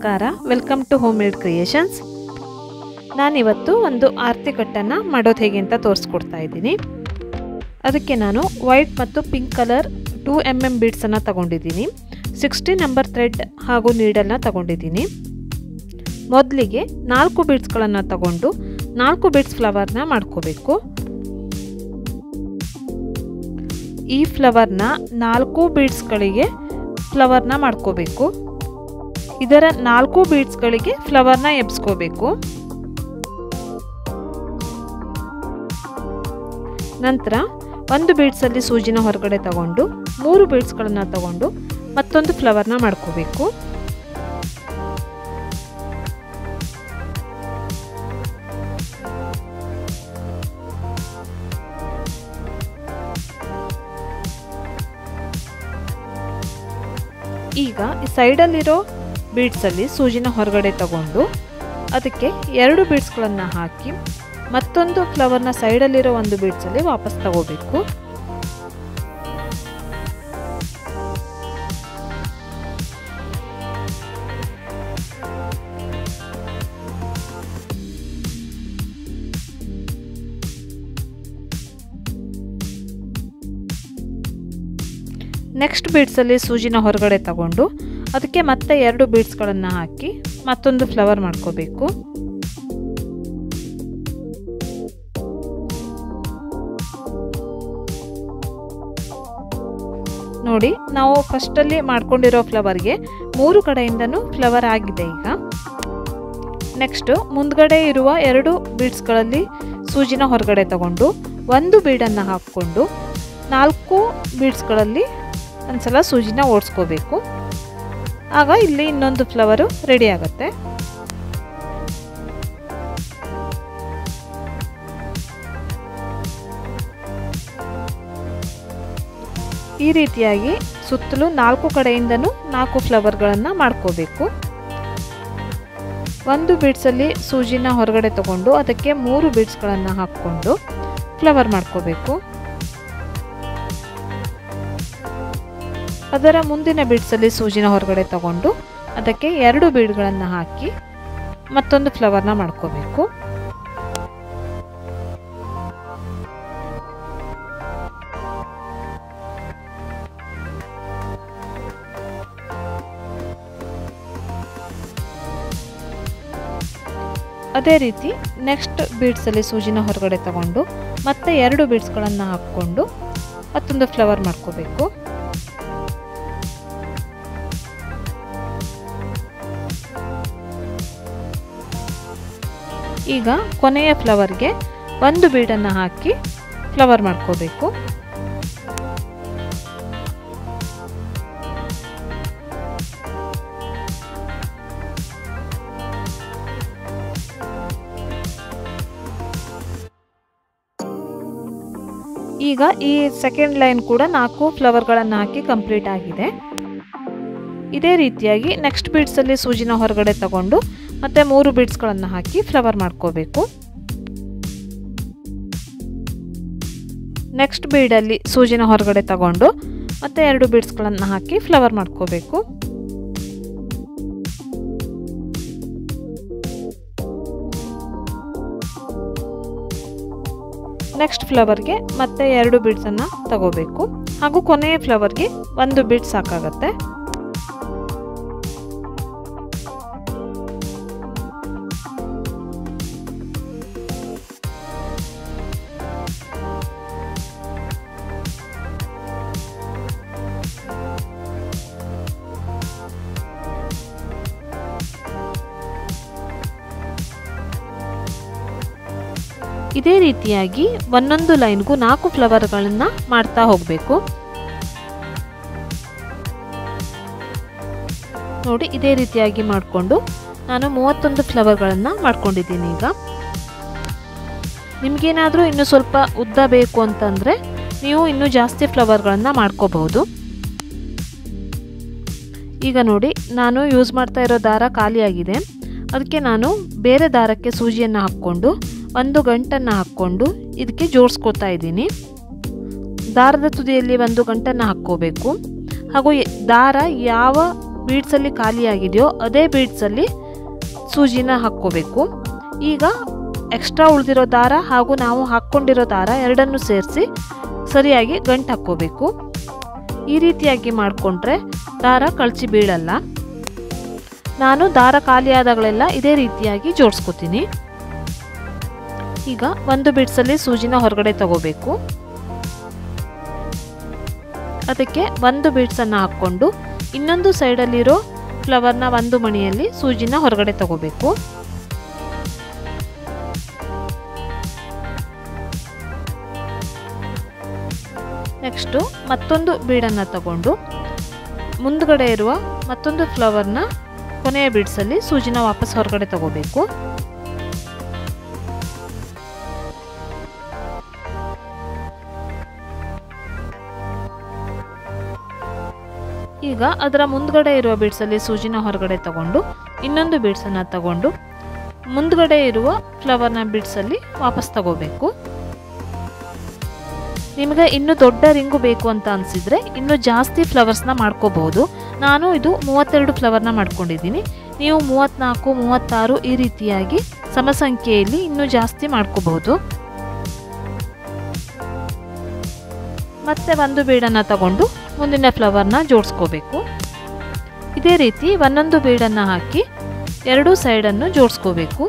ನಮಸ್ಕಾರ welcome to home made creations ನಾನಿವತ್ತು ಒಂದು ಆರತಿ ಕಟ್ಟನ್ನು ಮಾಡೋದು ಹೇಗೆ ಅಂತ ತೋರಿಸ್ಕೊಡ್ತಾ ಇದ್ದೀನಿ ಅದಕ್ಕೆ ನಾನು ವೈಟ್ ಮತ್ತು pink colour two M M ಬೀಡ್ಸನ್ನು ತಗೊಂಡಿದ್ದೀನಿ ಸಿಕ್ಸ್ಟಿ ನಂಬರ್ ಥ್ರೆಡ್ ಹಾಗೂ ನೀಡಲ್ನ ತಗೊಂಡಿದ್ದೀನಿ ಮೊದಲಿಗೆ ನಾಲ್ಕು ಬೀಡ್ಸ್ಗಳನ್ನು ತಗೊಂಡು ನಾಲ್ಕು ಬೀಡ್ಸ್ ಫ್ಲವರ್ನ ಮಾಡ್ಕೋಬೇಕು ಈ ಫ್ಲವರ್ನ ನಾಲ್ಕು ಬೀಡ್ಸ್ಗಳಿಗೆ ಫ್ಲವರ್ನ ಮಾಡ್ಕೋಬೇಕು ಇದರ ನಾಲ್ಕು ಬೀಡ್ಸ್ಗಳಿಗೆ ಫ್ಲವರ್ನ ಎಬ್ಸ್ಕೋಬೇಕು ನಂತರ ಒಂದು ಬೀಡ್ಸಲ್ಲಿ ಸೂಜಿನ ಹೊರಗಡೆ ತಗೊಂಡು ಮೂರು ಬೀಡ್ಸ್ಗಳನ್ನು ತಗೊಂಡು ಮತ್ತೊಂದು ಫ್ಲವರ್ನ ಮಾಡ್ಕೋಬೇಕು ಈಗ ಈ ಸೈಡಲ್ಲಿರೋ ಬೀಡ್ಸಲ್ಲಿ ಸೂಜಿನ ಹೊರಗಡೆ ತಗೊಂಡು ಅದಕ್ಕೆ ಎರಡು ಬೀಡ್ಸ್ಗಳನ್ನು ಹಾಕಿ ಮತ್ತೊಂದು ಫ್ಲವರ್ನ ಸೈಡಲ್ಲಿರೋ ಒಂದು ಬೀಡ್ಸಲ್ಲಿ ವಾಪಸ್ ತಗೋಬೇಕು ನೆಕ್ಸ್ಟ್ ಬೀಡ್ಸಲ್ಲಿ ಸೂಜಿನ ಹೊರಗಡೆ ತಗೊಂಡು ಅದಕ್ಕೆ ಮತ್ತೆ ಎರಡು ಬೀಡ್ಸ್ಗಳನ್ನು ಹಾಕಿ ಮತ್ತೊಂದು ಫ್ಲವರ್ ಮಾಡ್ಕೋಬೇಕು ನೋಡಿ ನಾವು ಫಸ್ಟಲ್ಲಿ ಮಾಡ್ಕೊಂಡಿರೋ ಫ್ಲವರ್ಗೆ ಮೂರು ಕಡೆಯಿಂದನೂ ಫ್ಲವರ್ ಆಗಿದೆ ಈಗ ನೆಕ್ಸ್ಟ್ ಮುಂದ್ಗಡೆ ಇರುವ ಎರಡು ಬೀಡ್ಸ್ಗಳಲ್ಲಿ ಸೂಜಿನ ಹೊರಗಡೆ ತಗೊಂಡು ಒಂದು ಬೀಡನ್ನು ಹಾಕ್ಕೊಂಡು ನಾಲ್ಕು ಬೀಡ್ಸ್ಗಳಲ್ಲಿ ಒಂದ್ಸಲ ಸೂಜಿನ ಓಡಿಸ್ಕೋಬೇಕು ಆಗ ಇಲ್ಲಿ ಇನ್ನೊಂದು ಫ್ಲವರು ರೆಡಿ ಆಗುತ್ತೆ ಈ ರೀತಿಯಾಗಿ ಸುತ್ತಲೂ ನಾಲ್ಕು ಕಡೆಯಿಂದನೂ ನಾಲ್ಕು ಫ್ಲವರ್ಗಳನ್ನು ಮಾಡ್ಕೋಬೇಕು ಒಂದು ಬೀಡ್ಸಲ್ಲಿ ಸೂಜಿನ ಹೊರಗಡೆ ತಗೊಂಡು ಅದಕ್ಕೆ ಮೂರು ಬೀಡ್ಸ್ಗಳನ್ನು ಹಾಕ್ಕೊಂಡು ಫ್ಲವರ್ ಮಾಡ್ಕೋಬೇಕು ಅದರ ಮುಂದಿನ ಬೀಡ್ಸಲ್ಲಿ ಸೂಜಿನ ಹೊರಗಡೆ ತಗೊಂಡು ಅದಕ್ಕೆ ಎರಡು ಬೀಡ್ಗಳನ್ನು ಹಾಕಿ ಮತ್ತೊಂದು ಫ್ಲವರ್ನ ಮಾಡ್ಕೋಬೇಕು ಅದೇ ರೀತಿ ನೆಕ್ಸ್ಟ್ ಬೀಡ್ಸಲ್ಲಿ ಸೂಜಿನ ಹೊರಗಡೆ ತಗೊಂಡು ಮತ್ತೆ ಎರಡು ಬೀಡ್ಸ್ಗಳನ್ನು ಹಾಕ್ಕೊಂಡು ಮತ್ತೊಂದು ಫ್ಲವರ್ ಮಾಡ್ಕೋಬೇಕು ಈಗ ಕೊನೆಯ ಫ್ಲವರ್ಗೆ ಒಂದು ಬೀಡನ್ನು ಹಾಕಿ ಫ್ಲವರ್ ಮಾಡ್ಕೋಬೇಕು ಈಗ ಈ ಸೆಕೆಂಡ್ ಲೈನ್ ಕೂಡ ನಾಲ್ಕು ಫ್ಲವರ್ಗಳನ್ನು ಹಾಕಿ ಕಂಪ್ಲೀಟ್ ಆಗಿದೆ ಇದೇ ರೀತಿಯಾಗಿ ನೆಕ್ಸ್ಟ್ ಬೀಡ್ಸಲ್ಲಿ ಸೂಜಿನ ಹೊರಗಡೆ ತಗೊಂಡು ಮತ್ತೆ ಮೂರು ಬೀಡ್ಸ್ಗಳನ್ನು ಹಾಕಿ ಫ್ಲವರ್ ಮಾಡ್ಕೋಬೇಕು ನೆಕ್ಸ್ಟ್ ಬೀಡಲ್ಲಿ ಸೂಜಿನ ಹೊರಗಡೆ ತಗೊಂಡು ಮತ್ತೆ ಎರಡು ಬೀಡ್ಸ್ಗಳನ್ನು ಹಾಕಿ ಫ್ಲವರ್ ಮಾಡ್ಕೋಬೇಕು ನೆಕ್ಸ್ಟ್ ಫ್ಲವರ್ಗೆ ಮತ್ತೆ ಎರಡು ಬೀಡ್ಸನ್ನು ತಗೋಬೇಕು ಹಾಗೂ ಕೊನೆಯ ಫ್ಲವರ್ಗೆ ಒಂದು ಬೀಡ್ ಸಾಕಾಗತ್ತೆ ಇದೇ ರೀತಿಯಾಗಿ ಒಂದೊಂದು ಲೈನ್ಗೂ ನಾಲ್ಕು ಫ್ಲವರ್ಗಳನ್ನು ಮಾಡ್ತಾ ಹೋಗಬೇಕು ನೋಡಿ ಇದೇ ರೀತಿಯಾಗಿ ಮಾಡಿಕೊಂಡು ನಾನು ಮೂವತ್ತೊಂದು ಫ್ಲವರ್ಗಳನ್ನು ಮಾಡ್ಕೊಂಡಿದ್ದೀನಿ ಈಗ ನಿಮಗೇನಾದರೂ ಇನ್ನೂ ಸ್ವಲ್ಪ ಉದ್ದ ಬೇಕು ಅಂತಂದರೆ ನೀವು ಇನ್ನೂ ಜಾಸ್ತಿ ಫ್ಲವರ್ಗಳನ್ನು ಮಾಡ್ಕೋಬಹುದು ಈಗ ನೋಡಿ ನಾನು ಯೂಸ್ ಮಾಡ್ತಾ ಇರೋ ದಾರ ಖಾಲಿಯಾಗಿದೆ ಅದಕ್ಕೆ ನಾನು ಬೇರೆ ದಾರಕ್ಕೆ ಸೂಜಿಯನ್ನು ಹಾಕ್ಕೊಂಡು ಒಂದು ಗಂಟನ್ನು ಹಾಕ್ಕೊಂಡು ಇದಕ್ಕೆ ಜೋಡಿಸ್ಕೋತಾ ಇದ್ದೀನಿ ದಾರದ ತುದಿಯಲ್ಲಿ ಒಂದು ಗಂಟನ್ನು ಹಾಕ್ಕೋಬೇಕು ಹಾಗೂ ದಾರ ಯಾವ ಬೀಡ್ಸಲ್ಲಿ ಖಾಲಿಯಾಗಿದೆಯೋ ಅದೇ ಬೀಡ್ಸಲ್ಲಿ ಸೂಜಿನ ಹಾಕ್ಕೋಬೇಕು ಈಗ ಎಕ್ಸ್ಟ್ರಾ ಉಳಿದಿರೋ ದಾರ ಹಾಗೂ ನಾವು ಹಾಕ್ಕೊಂಡಿರೋ ದಾರ ಎರಡನ್ನು ಸೇರಿಸಿ ಸರಿಯಾಗಿ ಗಂಟು ಹಾಕ್ಕೋಬೇಕು ಈ ರೀತಿಯಾಗಿ ಮಾಡಿಕೊಂಡ್ರೆ ದಾರ ಕಳಚಿ ಬೀಳಲ್ಲ ನಾನು ದಾರ ಖಾಲಿಯಾದಾಗಲೆಲ್ಲ ಇದೇ ರೀತಿಯಾಗಿ ಜೋಡಿಸ್ಕೊತೀನಿ ಈಗ ಒಂದು ಬಿಡ್ಸಲ್ಲಿ ಸೂಜಿನ ಹೊರಗಡೆ ತಗೋಬೇಕು ಅದಕ್ಕೆ ಒಂದು ಬೀಡ್ಸನ್ನು ಹಾಕ್ಕೊಂಡು ಇನ್ನೊಂದು ಸೈಡಲ್ಲಿರೋ ಫ್ಲವರ್ನ ಒಂದು ಮಣಿಯಲ್ಲಿ ಸೂಜಿನ ಹೊರಗಡೆ ತಗೋಬೇಕು ನೆಕ್ಸ್ಟು ಮತ್ತೊಂದು ಬೀಡನ್ನು ತಗೊಂಡು ಮುಂದ್ಗಡೆ ಇರುವ ಮತ್ತೊಂದು ಫ್ಲವರ್ನ ಕೊನೆಯ ಬೀಡ್ಸಲ್ಲಿ ಸೂಜಿನ ವಾಪಸ್ ಹೊರಗಡೆ ತಗೋಬೇಕು ಈಗ ಅದರ ಮುಂದ್ಗಡೆ ಇರುವ ಬೀಡ್ಸಲ್ಲಿ ಸೂಜಿನ ಹೊರಗಡೆ ತಗೊಂಡು ಇನ್ನೊಂದು ಬೀಡ್ಸನ್ನು ತಗೊಂಡು ಮುಂದ್ಗಡೆ ಇರುವ ಫ್ಲವರ್ನ ಬೀಡ್ಸಲ್ಲಿ ವಾಪಸ್ ತಗೋಬೇಕು ನಿಮಗೆ ಇನ್ನೂ ದೊಡ್ಡ ರಿಂಗು ಬೇಕು ಅಂತ ಅನಿಸಿದರೆ ಇನ್ನೂ ಜಾಸ್ತಿ ಫ್ಲವರ್ಸ್ನ ಮಾಡ್ಕೋಬಹುದು ನಾನು ಇದು ಮೂವತ್ತೆರಡು ಫ್ಲವರ್ನ ಮಾಡ್ಕೊಂಡಿದ್ದೀನಿ ನೀವು ಮೂವತ್ತ್ನಾಲ್ಕು ಮೂವತ್ತಾರು ಈ ರೀತಿಯಾಗಿ ಸಮಸಂಖ್ಯೆಯಲ್ಲಿ ಇನ್ನೂ ಜಾಸ್ತಿ ಮಾಡ್ಕೋಬಹುದು ಮತ್ತೆ ಒಂದು ಬೀಡನ್ನು ತಗೊಂಡು ಮುಂದಿನ ಫ್ಲವರ್ನ ಜೋಡಿಸ್ಕೋಬೇಕು ಇದೇ ರೀತಿ ಒಂದೊಂದು ಬೀಡನ್ನು ಹಾಕಿ ಎರಡೂ ಸೈಡನ್ನು ಜೋಡಿಸ್ಕೋಬೇಕು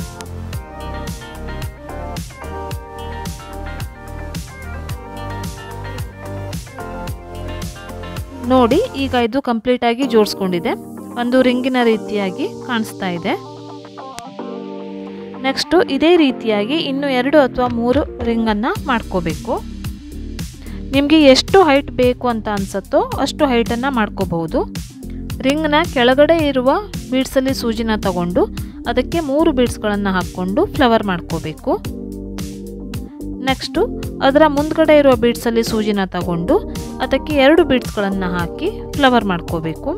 ನೋಡಿ ಈಗ ಇದು ಕಂಪ್ಲೀಟ್ ಆಗಿ ಜೋಡಿಸ್ಕೊಂಡಿದೆ ಒಂದು ರಿಂಗಿನ ರೀತಿಯಾಗಿ ಕಾಣಿಸ್ತಾ ಇದೆ ನೆಕ್ಸ್ಟು ಇದೇ ರೀತಿಯಾಗಿ ಇನ್ನು ಎರಡು ಅಥವಾ ಮೂರು ರಿಂಗನ್ನು ಮಾಡ್ಕೋಬೇಕು ನಿಮಗೆ ಎಷ್ಟು ಹೈಟ್ ಬೇಕು ಅಂತ ಅನಿಸುತ್ತೋ ಅಷ್ಟು ಹೈಟನ್ನು ಮಾಡ್ಕೋಬಹುದು ರಿಂಗ್ನ ಕೆಳಗಡೆ ಇರುವ ಬೀಡ್ಸಲ್ಲಿ ಸೂಜಿನ ತಗೊಂಡು ಅದಕ್ಕೆ ಮೂರು ಬೀಡ್ಸ್ಗಳನ್ನು ಹಾಕ್ಕೊಂಡು ಫ್ಲವರ್ ಮಾಡ್ಕೋಬೇಕು ನೆಕ್ಸ್ಟು ಅದರ ಮುಂದ್ಗಡೆ ಇರುವ ಬೀಡ್ಸಲ್ಲಿ ಸೂಜಿನ ತಗೊಂಡು ಅದಕ್ಕೆ ಎರಡು ಬೀಡ್ಸ್ಗಳನ್ನು ಹಾಕಿ ಫ್ಲವರ್ ಮಾಡ್ಕೋಬೇಕು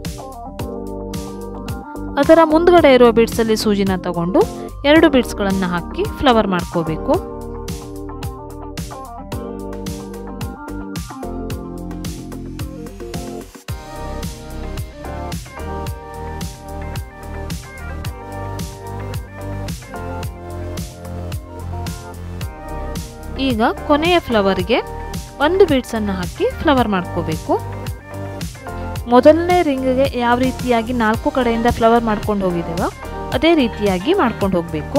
ಅದರ ಮುಂದ್ಗಡೆ ಇರುವ ಬೀಡ್ಸಲ್ಲಿ ಸೂಜಿನ ತಗೊಂಡು ಎರಡು ಬೀಡ್ಸ್ಗಳನ್ನು ಹಾಕಿ ಫ್ಲವರ್ ಮಾಡ್ಕೋಬೇಕು ಈಗ ಕೊನೆಯ ಫ್ಲವರ್ಗೆ ಒಂದು ಬೀಡ್ಸನ್ನು ಹಾಕಿ ಫ್ಲವರ್ ಮಾಡ್ಕೋಬೇಕು ಮೊದಲನೇ ರಿಂಗ್ಗೆ ಯಾವ ರೀತಿಯಾಗಿ ನಾಲ್ಕು ಕಡೆಯಿಂದ ಫ್ಲವರ್ ಮಾಡ್ಕೊಂಡು ಹೋಗಿದ್ದೇವೋ ಅದೇ ರೀತಿಯಾಗಿ ಮಾಡ್ಕೊಂಡು ಹೋಗಬೇಕು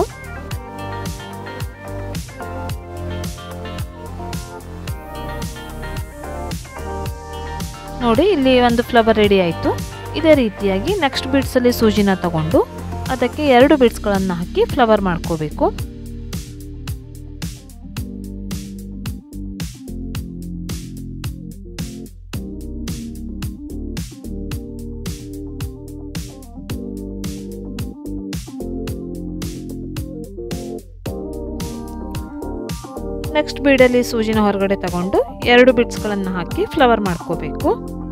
ನೋಡಿ ಇಲ್ಲಿ ಒಂದು ಫ್ಲವರ್ ರೆಡಿ ಆಯಿತು ಇದೇ ರೀತಿಯಾಗಿ ನೆಕ್ಸ್ಟ್ ಬೀಡ್ಸಲ್ಲಿ ಸೂಜಿನ ತಗೊಂಡು ಅದಕ್ಕೆ ಎರಡು ಬೀಡ್ಸ್ಗಳನ್ನು ಹಾಕಿ ಫ್ಲವರ್ ಮಾಡ್ಕೋಬೇಕು ನೆಕ್ಸ್ಟ್ ಬೀಡಲ್ಲಿ ಸೂಜಿನ ಹೊರಗಡೆ ತಗೊಂಡು ಎರಡು ಬಿಟ್ಸ್ಗಳನ್ನು ಹಾಕಿ ಫ್ಲವರ್ ಮಾಡ್ಕೋಬೇಕು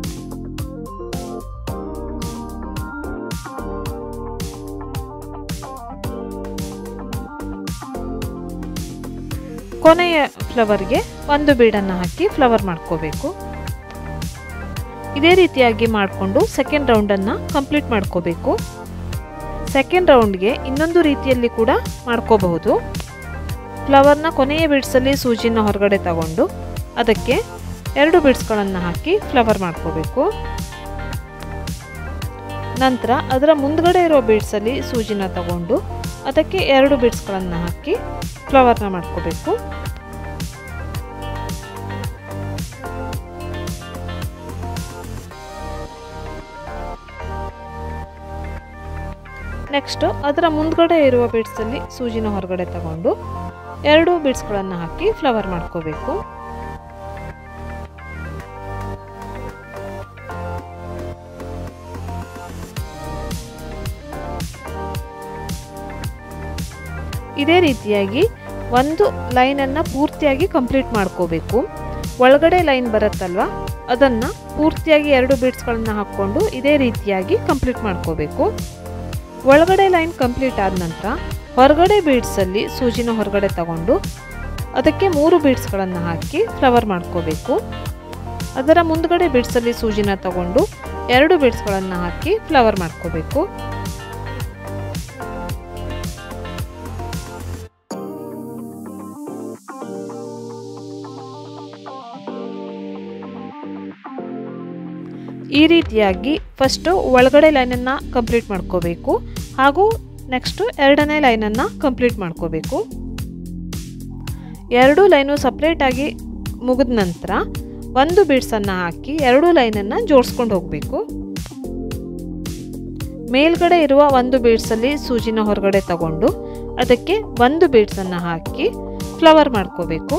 ಕೊನೆಯ ಫ್ಲವರ್ಗೆ ಒಂದು ಬೀಡನ್ನು ಹಾಕಿ ಫ್ಲವರ್ ಮಾಡ್ಕೋಬೇಕು ಇದೇ ರೀತಿಯಾಗಿ ಮಾಡಿಕೊಂಡು ಸೆಕೆಂಡ್ ರೌಂಡನ್ನು ಕಂಪ್ಲೀಟ್ ಮಾಡ್ಕೋಬೇಕು ಸೆಕೆಂಡ್ ರೌಂಡ್ಗೆ ಇನ್ನೊಂದು ರೀತಿಯಲ್ಲಿ ಕೂಡ ಮಾಡ್ಕೋಬಹುದು ಫ್ಲವರ್ನ ಕೊನೆಯ ಬಿಡ್ಸಲ್ಲಿ ಸೂಜಿನ ಹೊರಗಡೆ ತಗೊಂಡು ಅದಕ್ಕೆ ಎರಡು ಬಿಡ್ಸ್ಗಳನ್ನು ಹಾಕಿ ಫ್ಲವರ್ ಮಾಡ್ಕೋಬೇಕು ನಂತರ ಅದರ ಮುಂದ್ಗಡೆ ಇರೋ ಬೀಡ್ಸಲ್ಲಿ ಸೂಜಿನ ತಗೊಂಡು ಅದಕ್ಕೆ ಎರಡು ಬೀಡ್ಸ್ಗಳನ್ನು ಹಾಕಿ ಫ್ಲವರ್ನ ಮಾಡ್ಕೋಬೇಕು ನೆಕ್ಸ್ಟು ಅದರ ಮುಂದ್ಗಡೆ ಇರುವ ಬೀಡ್ಸಲ್ಲಿ ಸೂಜಿನ ಹೊರಗಡೆ ತಗೊಂಡು ಎರಡು ಬೀಡ್ಸ್ಗಳನ್ನು ಹಾಕಿ ಫ್ಲವರ್ ಮಾಡ್ಕೋಬೇಕು ಇದೇ ರೀತಿಯಾಗಿ ಒಂದು ಲೈನನ್ನು ಪೂರ್ತಿಯಾಗಿ ಕಂಪ್ಲೀಟ್ ಮಾಡ್ಕೋಬೇಕು ಒಳಗಡೆ ಲೈನ್ ಬರುತ್ತಲ್ವ ಅದನ್ನು ಪೂರ್ತಿಯಾಗಿ ಎರಡು ಬೀಡ್ಸ್ಗಳನ್ನು ಹಾಕ್ಕೊಂಡು ಇದೇ ರೀತಿಯಾಗಿ ಕಂಪ್ಲೀಟ್ ಮಾಡ್ಕೋಬೇಕು ಒಳಗಡೆ ಲೈನ್ ಕಂಪ್ಲೀಟ್ ಆದ ನಂತರ ಹೊರಗಡೆ ಬೀಡ್ಸಲ್ಲಿ ಸೂಜಿನ ಹೊರಗಡೆ ತಗೊಂಡು ಅದಕ್ಕೆ ಮೂರು ಬೀಡ್ಸ್ಗಳನ್ನು ಹಾಕಿ ಫ್ಲವರ್ ಮಾಡ್ಕೋಬೇಕು ಅದರ ಮುಂದ್ಗಡೆ ಬೀಡ್ಸಲ್ಲಿ ಸೂಜಿನ ತಗೊಂಡು ಎರಡು ಬೀಡ್ಸ್ಗಳನ್ನು ಹಾಕಿ ಫ್ಲವರ್ ಮಾಡ್ಕೋಬೇಕು ಈ ರೀತಿಯಾಗಿ ಫಸ್ಟು ಒಳಗಡೆ ಲೈನನ್ನು ಕಂಪ್ಲೀಟ್ ಮಾಡ್ಕೋಬೇಕು ಹಾಗೂ ನೆಕ್ಸ್ಟು ಎರಡನೇ ಲೈನನ್ನು ಕಂಪ್ಲೀಟ್ ಮಾಡ್ಕೋಬೇಕು ಎರಡು ಲೈನು ಸಪ್ರೇಟಾಗಿ ಮುಗಿದ ನಂತರ ಒಂದು ಬೀಡ್ಸನ್ನು ಹಾಕಿ ಎರಡು ಲೈನನ್ನು ಜೋಡಿಸ್ಕೊಂಡು ಹೋಗಬೇಕು ಮೇಲ್ಗಡೆ ಇರುವ ಒಂದು ಬೀಡ್ಸಲ್ಲಿ ಸೂಜಿನ ಹೊರಗಡೆ ತಗೊಂಡು ಅದಕ್ಕೆ ಒಂದು ಬೀಡ್ಸನ್ನು ಹಾಕಿ ಫ್ಲವರ್ ಮಾಡ್ಕೋಬೇಕು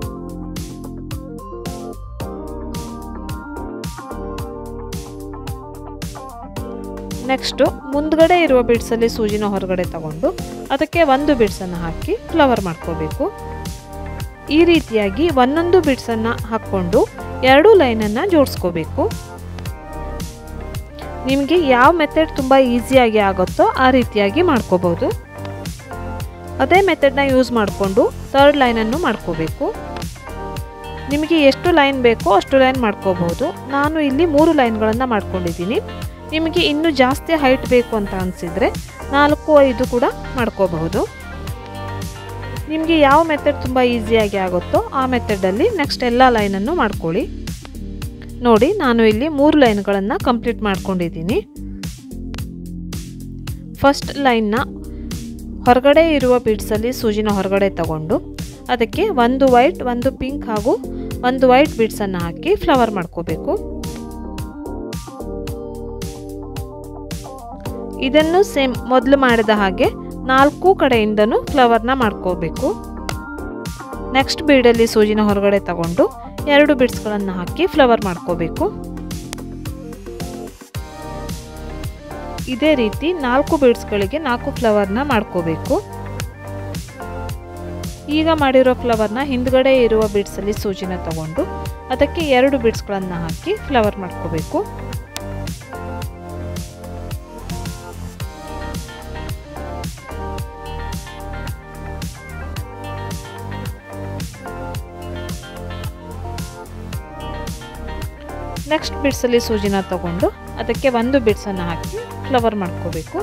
ನೆಕ್ಸ್ಟು ಮುಂದ್ಗಡೆ ಇರುವ ಬೀಡ್ಸಲ್ಲಿ ಸೂಜಿನ ಹೊರಗಡೆ ತಗೊಂಡು ಅದಕ್ಕೆ ಒಂದು ಬೀಡ್ಸನ್ನು ಹಾಕಿ ಫ್ಲವರ್ ಮಾಡ್ಕೋಬೇಕು ಈ ರೀತಿಯಾಗಿ ಒಂದೊಂದು ಬೀಡ್ಸನ್ನು ಹಾಕ್ಕೊಂಡು ಎರಡು ಲೈನನ್ನು ಜೋಡಿಸ್ಕೋಬೇಕು ನಿಮಗೆ ಯಾವ ಮೆಥಡ್ ತುಂಬ ಈಸಿಯಾಗಿ ಆಗುತ್ತೋ ಆ ರೀತಿಯಾಗಿ ಮಾಡ್ಕೋಬೋದು ಅದೇ ಮೆಥಡ್ನ ಯೂಸ್ ಮಾಡಿಕೊಂಡು ಥರ್ಡ್ ಲೈನನ್ನು ಮಾಡ್ಕೋಬೇಕು ನಿಮಗೆ ಎಷ್ಟು ಲೈನ್ ಬೇಕೋ ಅಷ್ಟು ಲೈನ್ ಮಾಡ್ಕೋಬಹುದು ನಾನು ಇಲ್ಲಿ ಮೂರು ಲೈನ್ಗಳನ್ನು ಮಾಡ್ಕೊಂಡಿದ್ದೀನಿ ನಿಮಗೆ ಇನ್ನೂ ಜಾಸ್ತಿ ಹೈಟ್ ಬೇಕು ಅಂತ ಅನಿಸಿದರೆ ನಾಲ್ಕು ಐದು ಕೂಡ ಮಾಡ್ಕೋಬಹುದು ನಿಮಗೆ ಯಾವ ಮೆಥಡ್ ತುಂಬ ಈಸಿಯಾಗಿ ಆಗುತ್ತೋ ಆ ಮೆಥಡಲ್ಲಿ ನೆಕ್ಸ್ಟ್ ಎಲ್ಲ ಲೈನನ್ನು ಮಾಡ್ಕೊಳ್ಳಿ ನೋಡಿ ನಾನು ಇಲ್ಲಿ ಮೂರು ಲೈನ್ಗಳನ್ನು ಕಂಪ್ಲೀಟ್ ಮಾಡ್ಕೊಂಡಿದ್ದೀನಿ ಫಸ್ಟ್ ಲೈನ್ನ ಹೊರಗಡೆ ಇರುವ ಬೀಡ್ಸಲ್ಲಿ ಸೂಜಿನ ಹೊರಗಡೆ ತಗೊಂಡು ಅದಕ್ಕೆ ಒಂದು ವೈಟ್ ಒಂದು ಪಿಂಕ್ ಹಾಗೂ ಒಂದು ವೈಟ್ ಬೀಡ್ಸನ್ನು ಹಾಕಿ ಫ್ಲವರ್ ಮಾಡ್ಕೋಬೇಕು ಇದನ್ನು ಸೇಮ್ ಮೊದಲು ಮಾಡಿದ ಹಾಗೆ ನಾಲ್ಕು ಕಡೆಯಿಂದನೂ ಫ್ಲವರ್ನ ಮಾಡ್ಕೋಬೇಕು ನೆಕ್ಸ್ಟ್ ಬೀಡಲ್ಲಿ ಸೂಜಿನ ಹೊರಗಡೆ ತಗೊಂಡು ಎರಡು ಬಿಡ್ಸ್ಗಳನ್ನು ಹಾಕಿ ಫ್ಲವರ್ ಮಾಡ್ಕೋಬೇಕು ಇದೇ ರೀತಿ ನಾಲ್ಕು ಬೀಡ್ಸ್ಗಳಿಗೆ ನಾಲ್ಕು ಫ್ಲವರ್ನ ಮಾಡ್ಕೋಬೇಕು ಈಗ ಮಾಡಿರೋ ಫ್ಲವರ್ನ ಹಿಂದ್ಗಡೆ ಇರುವ ಬೀಡ್ಸಲ್ಲಿ ಸೂಜಿನ ತಗೊಂಡು ಅದಕ್ಕೆ ಎರಡು ಬೀಡ್ಸ್ಗಳನ್ನು ಹಾಕಿ ಫ್ಲವರ್ ಮಾಡ್ಕೋಬೇಕು ನೆಕ್ಸ್ಟ್ ಬಿಡ್ಸಲ್ಲಿ ಸೂಜಿನ ತಗೊಂಡು ಅದಕ್ಕೆ ಒಂದು ಬಿಡ್ಸನ್ನು ಹಾಕಿ ಫ್ಲವರ್ ಮಾಡ್ಕೋಬೇಕು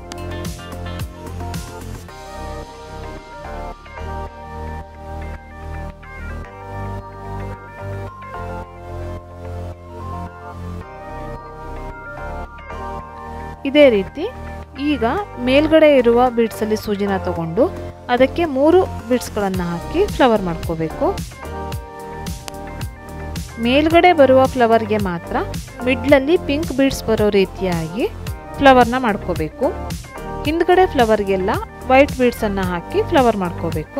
ಇದೇ ರೀತಿ ಈಗ ಮೇಲ್ಗಡೆ ಇರುವ ಬಿಡ್ಸಲ್ಲಿ ಸೂಜಿನ ತಗೊಂಡು ಅದಕ್ಕೆ ಮೂರು ಬಿಡ್ಸ್ಗಳನ್ನು ಹಾಕಿ ಫ್ಲವರ್ ಮಾಡ್ಕೋಬೇಕು ಮೇಲ್ಗಡೆ ಬರುವ ಫ್ಲವರ್ಗೆ ಮಾತ್ರ ಮಿಡ್ಲಲ್ಲಿ ಪಿಂಕ್ ಬೀಡ್ಸ್ ಬರೋ ರೀತಿಯಾಗಿ ಫ್ಲವರ್ನ ಮಾಡ್ಕೋಬೇಕು ಹಿಂದ್ಗಡೆ ಫ್ಲವರ್ಗೆಲ್ಲ ವೈಟ್ ಬೀಡ್ಸನ್ನು ಹಾಕಿ ಫ್ಲವರ್ ಮಾಡ್ಕೋಬೇಕು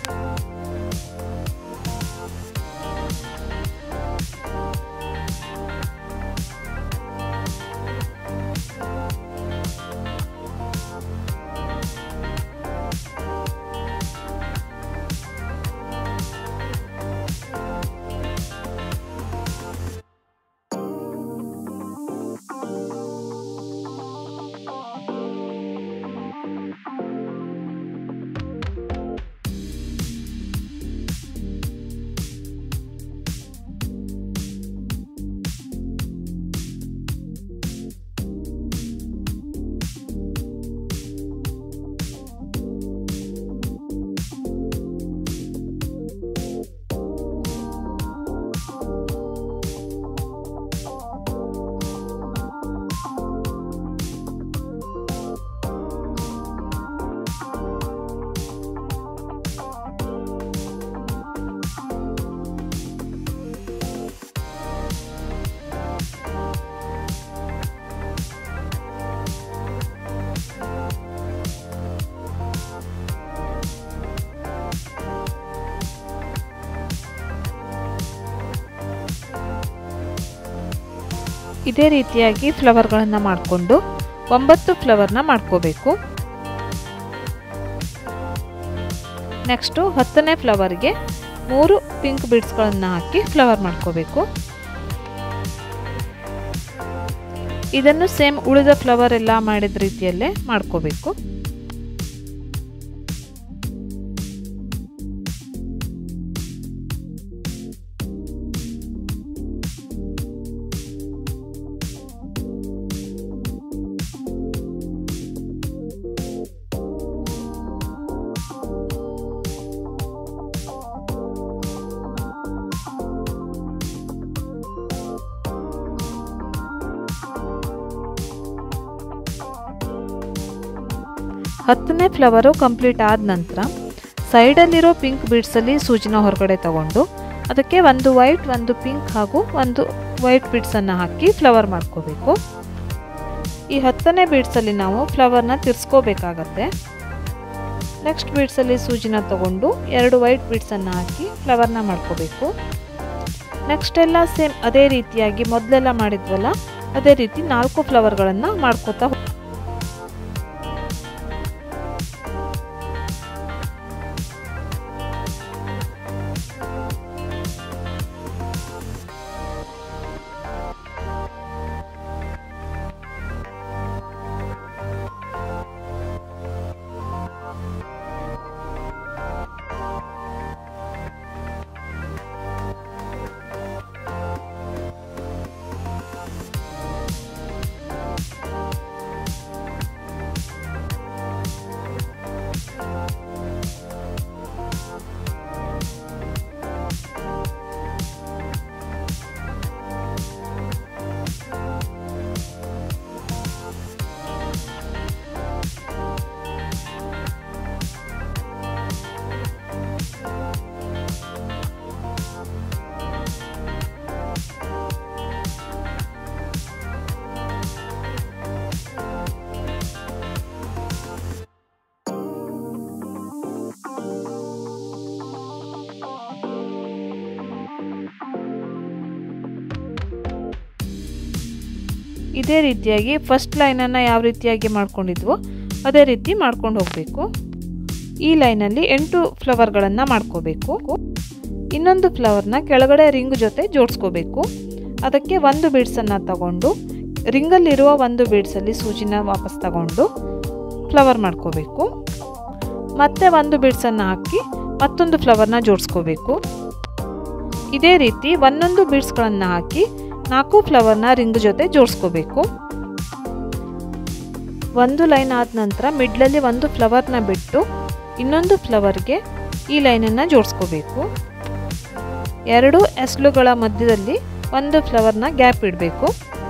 ಇದೇ ರೀತಿಯಾಗಿ ಫ್ಲವರ್ಗಳನ್ನು ಮಾಡಿಕೊಂಡು ಒಂಬತ್ತು ಫ್ಲವರ್ನ ಮಾಡ್ಕೋಬೇಕು ನೆಕ್ಸ್ಟು ಹತ್ತನೇ ಫ್ಲವರ್ಗೆ ಮೂರು ಪಿಂಕ್ ಬೀಡ್ಸ್ಗಳನ್ನು ಹಾಕಿ ಫ್ಲವರ್ ಮಾಡ್ಕೋಬೇಕು ಇದನ್ನು ಸೇಮ್ ಉಳಿದ ಫ್ಲವರ್ ಎಲ್ಲ ಮಾಡಿದ ರೀತಿಯಲ್ಲೇ ಮಾಡ್ಕೋಬೇಕು ಹತ್ತನೇ ಫ್ಲವರು ಕಂಪ್ಲೀಟ್ ಆದ ನಂತರ ಸೈಡಲ್ಲಿರೋ ಪಿಂಕ್ ಬೀಡ್ಸಲ್ಲಿ ಸೂಜಿನ ಹೊರಗಡೆ ತಗೊಂಡು ಅದಕ್ಕೆ ಒಂದು ವೈಟ್ ಒಂದು ಪಿಂಕ್ ಹಾಗೂ ಒಂದು ವೈಟ್ ಬೀಡ್ಸನ್ನು ಹಾಕಿ ಫ್ಲವರ್ ಮಾಡ್ಕೋಬೇಕು ಈ ಹತ್ತನೇ ಬೀಡ್ಸಲ್ಲಿ ನಾವು ಫ್ಲವರ್ನ ತಿರ್ಸ್ಕೋಬೇಕಾಗತ್ತೆ ನೆಕ್ಸ್ಟ್ ಬೀಡ್ಸಲ್ಲಿ ಸೂಜಿನ ತಗೊಂಡು ಎರಡು ವೈಟ್ ಬೀಡ್ಸನ್ನು ಹಾಕಿ ಫ್ಲವರ್ನ ಮಾಡ್ಕೋಬೇಕು ನೆಕ್ಸ್ಟ್ ಎಲ್ಲ ಸೇಮ್ ಅದೇ ರೀತಿಯಾಗಿ ಮೊದಲೆಲ್ಲ ಮಾಡಿದ್ವಲ್ಲ ಅದೇ ರೀತಿ ನಾಲ್ಕು ಫ್ಲವರ್ಗಳನ್ನು ಮಾಡ್ಕೋತಾ ಇದೇ ರೀತಿಯಾಗಿ ಫಸ್ಟ್ ಲೈನನ್ನು ಯಾವ ರೀತಿಯಾಗಿ ಮಾಡ್ಕೊಂಡಿದ್ವೋ ಅದೇ ರೀತಿ ಮಾಡ್ಕೊಂಡು ಹೋಗಬೇಕು ಈ ಲೈನಲ್ಲಿ ಎಂಟು ಫ್ಲವರ್ಗಳನ್ನು ಮಾಡ್ಕೋಬೇಕು ಇನ್ನೊಂದು ಫ್ಲವರ್ನ ಕೆಳಗಡೆ ರಿಂಗ್ ಜೊತೆ ಜೋಡಿಸ್ಕೋಬೇಕು ಅದಕ್ಕೆ ಒಂದು ಬೀಡ್ಸನ್ನು ತಗೊಂಡು ರಿಂಗಲ್ಲಿರುವ ಒಂದು ಬೀಡ್ಸಲ್ಲಿ ಸೂಜಿನ ವಾಪಸ್ ತಗೊಂಡು ಫ್ಲವರ್ ಮಾಡ್ಕೋಬೇಕು ಮತ್ತೆ ಒಂದು ಬೀಡ್ಸನ್ನು ಹಾಕಿ ಮತ್ತೊಂದು ಫ್ಲವರ್ನ ಜೋಡಿಸ್ಕೋಬೇಕು ಇದೇ ರೀತಿ ಒಂದೊಂದು ಬೀಡ್ಸ್ಗಳನ್ನು ಹಾಕಿ ನಾಲ್ಕು ಫ್ಲವರ್ನ ರಿಂಗ್ ಜೊತೆ ಜೋಡಿಸ್ಕೋಬೇಕು ಒಂದು ಲೈನ್ ಆದ ನಂತರ ಮಿಡ್ಲಲ್ಲಿ ಒಂದು ಫ್ಲವರ್ನ ಬಿಟ್ಟು ಇನ್ನೊಂದು ಫ್ಲವರ್ಗೆ ಈ ಲೈನನ್ನು ಜೋಡಿಸ್ಕೋಬೇಕು ಎರಡು ಎಸ್ಲುಗಳ ಮಧ್ಯದಲ್ಲಿ ಒಂದು ಫ್ಲವರ್ನ ಗ್ಯಾಪ್ ಇಡಬೇಕು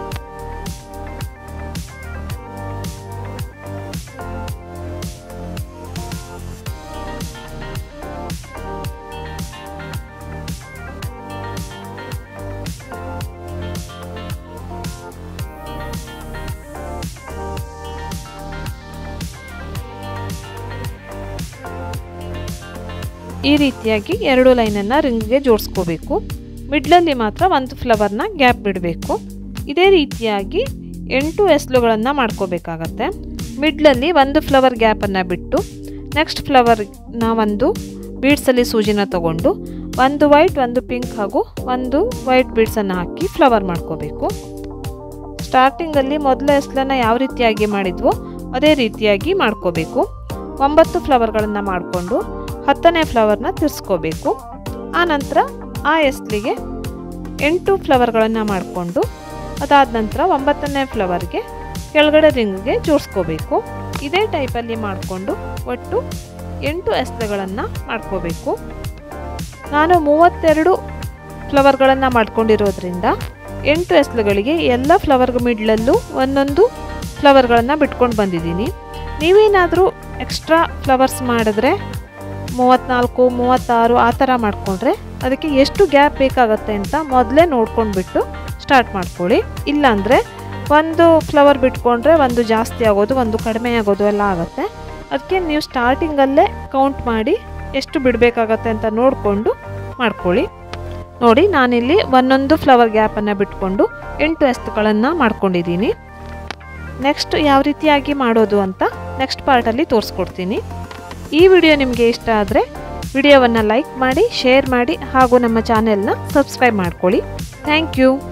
ಈ ರೀತಿಯಾಗಿ ಎರಡು ಲೈನನ್ನು ರಿಂಗ್ಗೆ ಜೋಡಿಸ್ಕೋಬೇಕು ಮಿಡ್ಲಲ್ಲಿ ಮಾತ್ರ ಒಂದು ಫ್ಲವರ್ನ ಗ್ಯಾಪ್ ಬಿಡಬೇಕು ಇದೇ ರೀತಿಯಾಗಿ ಎಂಟು ಎಸ್ಲುಗಳನ್ನು ಮಾಡ್ಕೋಬೇಕಾಗತ್ತೆ ಮಿಡ್ಲಲ್ಲಿ ಒಂದು ಫ್ಲವರ್ ಗ್ಯಾಪನ್ನು ಬಿಟ್ಟು ನೆಕ್ಸ್ಟ್ ಫ್ಲವರ್ನ ಒಂದು ಬೀಡ್ಸಲ್ಲಿ ಸೂಜಿನ ತಗೊಂಡು ಒಂದು ವೈಟ್ ಒಂದು ಪಿಂಕ್ ಹಾಗೂ ಒಂದು ವೈಟ್ ಬೀಡ್ಸನ್ನು ಹಾಕಿ ಫ್ಲವರ್ ಮಾಡ್ಕೋಬೇಕು ಸ್ಟಾರ್ಟಿಂಗಲ್ಲಿ ಮೊದಲ ಎಸ್ಲನ್ನು ಯಾವ ರೀತಿಯಾಗಿ ಮಾಡಿದ್ವೋ ಅದೇ ರೀತಿಯಾಗಿ ಮಾಡ್ಕೋಬೇಕು ಒಂಬತ್ತು ಫ್ಲವರ್ಗಳನ್ನು ಮಾಡಿಕೊಂಡು ಹತ್ತನೇ ಫ್ಲವರ್ನ ತಿರ್ಸ್ಕೋಬೇಕು ಆ ನಂತರ ಆ ಎಸ್ಲಿಗೆ ಎಂಟು ಫ್ಲವರ್ಗಳನ್ನು ಮಾಡಿಕೊಂಡು ಅದಾದ ನಂತರ ಒಂಬತ್ತನೇ ಫ್ಲವರ್ಗೆ ಕೆಳಗಡೆ ರಿಂಗ್ಗೆ ಜೋಡಿಸ್ಕೋಬೇಕು ಇದೇ ಟೈಪಲ್ಲಿ ಮಾಡಿಕೊಂಡು ಒಟ್ಟು ಎಂಟು ಎಸ್ಲೆಗಳನ್ನು ಮಾಡ್ಕೋಬೇಕು ನಾನು ಮೂವತ್ತೆರಡು ಫ್ಲವರ್ಗಳನ್ನು ಮಾಡ್ಕೊಂಡಿರೋದ್ರಿಂದ ಎಂಟು ಎಸ್ಲುಗಳಿಗೆ ಎಲ್ಲ ಫ್ಲವರ್ ಮಿಡ್ಲಲ್ಲೂ ಒಂದೊಂದು ಫ್ಲವರ್ಗಳನ್ನು ಬಿಟ್ಕೊಂಡು ಬಂದಿದ್ದೀನಿ ನೀವೇನಾದರೂ ಎಕ್ಸ್ಟ್ರಾ ಫ್ಲವರ್ಸ್ ಮಾಡಿದ್ರೆ ಮೂವತ್ತ್ನಾಲ್ಕು ಮೂವತ್ತಾರು ಆ ಥರ ಮಾಡಿಕೊಂಡ್ರೆ ಅದಕ್ಕೆ ಎಷ್ಟು ಗ್ಯಾಪ್ ಬೇಕಾಗತ್ತೆ ಅಂತ ಮೊದಲೇ ನೋಡ್ಕೊಂಡ್ಬಿಟ್ಟು ಸ್ಟಾರ್ಟ್ ಮಾಡ್ಕೊಳ್ಳಿ ಇಲ್ಲಾಂದರೆ ಒಂದು ಫ್ಲವರ್ ಬಿಟ್ಕೊಂಡ್ರೆ ಒಂದು ಜಾಸ್ತಿ ಆಗೋದು ಒಂದು ಕಡಿಮೆ ಆಗೋದು ಎಲ್ಲ ಆಗುತ್ತೆ ಅದಕ್ಕೆ ನೀವು ಸ್ಟಾರ್ಟಿಂಗಲ್ಲೇ ಕೌಂಟ್ ಮಾಡಿ ಎಷ್ಟು ಬಿಡಬೇಕಾಗತ್ತೆ ಅಂತ ನೋಡಿಕೊಂಡು ಮಾಡ್ಕೊಳ್ಳಿ ನೋಡಿ ನಾನಿಲ್ಲಿ ಒಂದೊಂದು ಫ್ಲವರ್ ಗ್ಯಾಪನ್ನು ಬಿಟ್ಕೊಂಡು ಎಂಟು ಎಸ್ತುಗಳನ್ನು ಮಾಡ್ಕೊಂಡಿದ್ದೀನಿ ನೆಕ್ಸ್ಟ್ ಯಾವ ರೀತಿಯಾಗಿ ಮಾಡೋದು ಅಂತ ನೆಕ್ಸ್ಟ್ ಪಾರ್ಟಲ್ಲಿ ತೋರಿಸ್ಕೊಡ್ತೀನಿ ಈ ವಿಡಿಯೋ ನಿಮಗೆ ಇಷ್ಟ ಆದರೆ ವಿಡಿಯೋವನ್ನು ಲೈಕ್ ಮಾಡಿ ಶೇರ್ ಮಾಡಿ ಹಾಗೂ ನಮ್ಮ ಚಾನೆಲ್ನ ಸಬ್ಸ್ಕ್ರೈಬ್ ಮಾಡ್ಕೊಳ್ಳಿ ಥ್ಯಾಂಕ್ ಯು